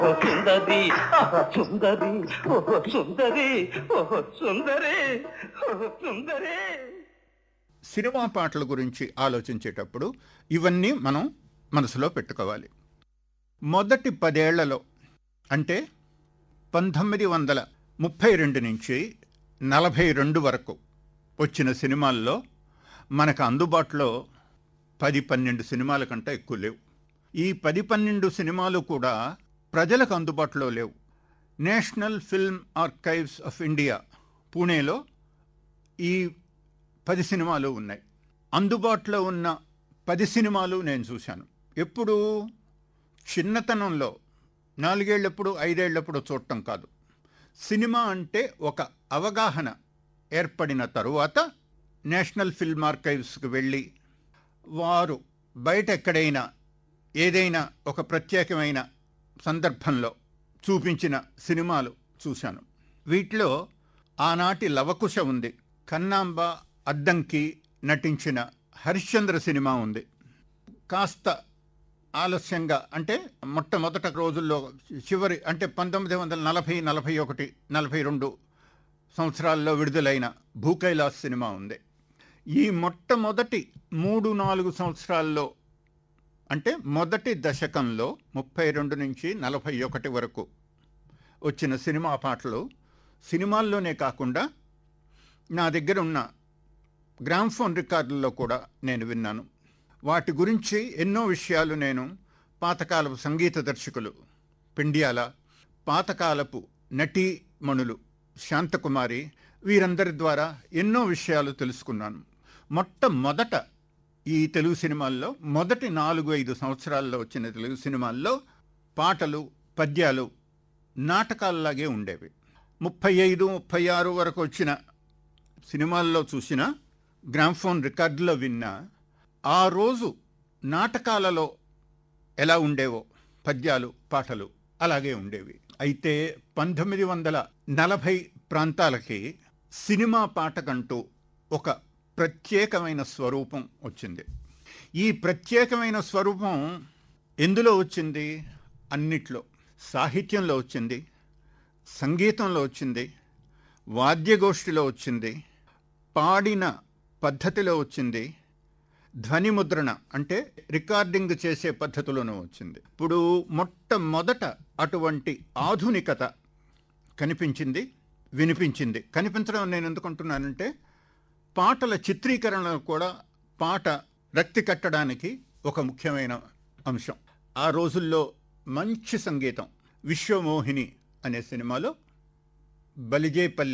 ఓ సుందరి ఆహా సుందరి ఓహో సుందరి ఓహో సుందరి ఓహో సుందరి సినిమా పాటల గురించి ఆలోచించేటప్పుడు ఇవన్నీ మనం మనసులో పెట్టుకోవాలి మొదటి పదేళ్లలో అంటే పంతొమ్మిది వందల ముప్పై రెండు నుంచి నలభై రెండు వరకు వచ్చిన సినిమాల్లో మనకు అందుబాటులో పది పన్నెండు సినిమాల కంటే ఎక్కువ లేవు ఈ పది పన్నెండు సినిమాలు కూడా ప్రజలకు అందుబాటులో లేవు national film archives of India పూణేలో ఈ పది సినిమాలు ఉన్నాయి అందుబాటులో ఉన్న పది సినిమాలు నేను చూశాను ఎప్పుడు చిన్నతనంలో నాలుగేళ్లప్పుడు ఐదేళ్లప్పుడు చూడటం కాదు సినిమా అంటే ఒక అవగాహన ఏర్పడిన తరువాత నేషనల్ ఫిల్మ్ ఆర్కైవ్స్కి వెళ్ళి వారు బయట ఎక్కడైనా ఏదైనా ఒక ప్రత్యేకమైన సందర్భంలో చూపించిన సినిమాలు చూశాను వీటిలో ఆనాటి లవకుశ ఉంది కన్నాంబ అద్దంకి నటించిన హరిశ్చంద్ర సినిమా ఉంది కాస్త ఆలస్యంగా అంటే మొట్టమొదట రోజుల్లో చివరి అంటే పంతొమ్మిది వందల నలభై నలభై ఒకటి నలభై రెండు సంవత్సరాల్లో విడుదలైన భూకైలాస్ సినిమా ఉంది ఈ మొట్టమొదటి మూడు నాలుగు సంవత్సరాల్లో అంటే మొదటి దశకంలో ముప్పై రెండు నుంచి నలభై ఒకటి వరకు వచ్చిన సినిమా పాటలు సినిమాల్లోనే కాకుండా నా దగ్గర ఉన్న గ్రామ్ఫోన్ రికార్డుల్లో కూడా నేను విన్నాను వాటి గురించి ఎన్నో విషయాలు నేను పాతకాలపు సంగీత దర్శకులు పిండియాల పాతకాలపు నటీమణులు శాంతకుమారి వీరందరి ద్వారా ఎన్నో విషయాలు తెలుసుకున్నాను మొట్టమొదట ఈ తెలుగు సినిమాల్లో మొదటి నాలుగు ఐదు సంవత్సరాల్లో వచ్చిన తెలుగు సినిమాల్లో పాటలు పద్యాలు నాటకాల్లాగే ఉండేవి ముప్పై ఐదు ముప్పై ఆరు వరకు వచ్చిన సినిమాల్లో చూసిన గ్రామ్ఫోన్ రికార్డులో విన్న ఆ రోజు నాటకాలలో ఎలా ఉండేవో పద్యాలు పాటలు అలాగే ఉండేవి అయితే పంతొమ్మిది వందల నలభై ప్రాంతాలకి సినిమా పాటకంటూ ఒక ప్రత్యేకమైన స్వరూపం వచ్చింది ఈ ప్రత్యేకమైన స్వరూపం ఎందులో వచ్చింది అన్నిట్లో సాహిత్యంలో వచ్చింది సంగీతంలో వచ్చింది వాద్యగోష్ఠిలో వచ్చింది పాడిన పద్ధతిలో వచ్చింది ధ్వని ముద్రణ అంటే రికార్డింగ్ చేసే పద్ధతిలోనూ వచ్చింది ఇప్పుడు మొట్టమొదట అటువంటి ఆధునికత కనిపించింది వినిపించింది కనిపించడం నేను ఎందుకుంటున్నానంటే పాటల చిత్రీకరణలో కూడా పాట రక్తి కట్టడానికి ఒక ముఖ్యమైన అంశం ఆ రోజుల్లో మంచి సంగీతం విశ్వమోహిని అనే సినిమాలో బలిజేపల్లి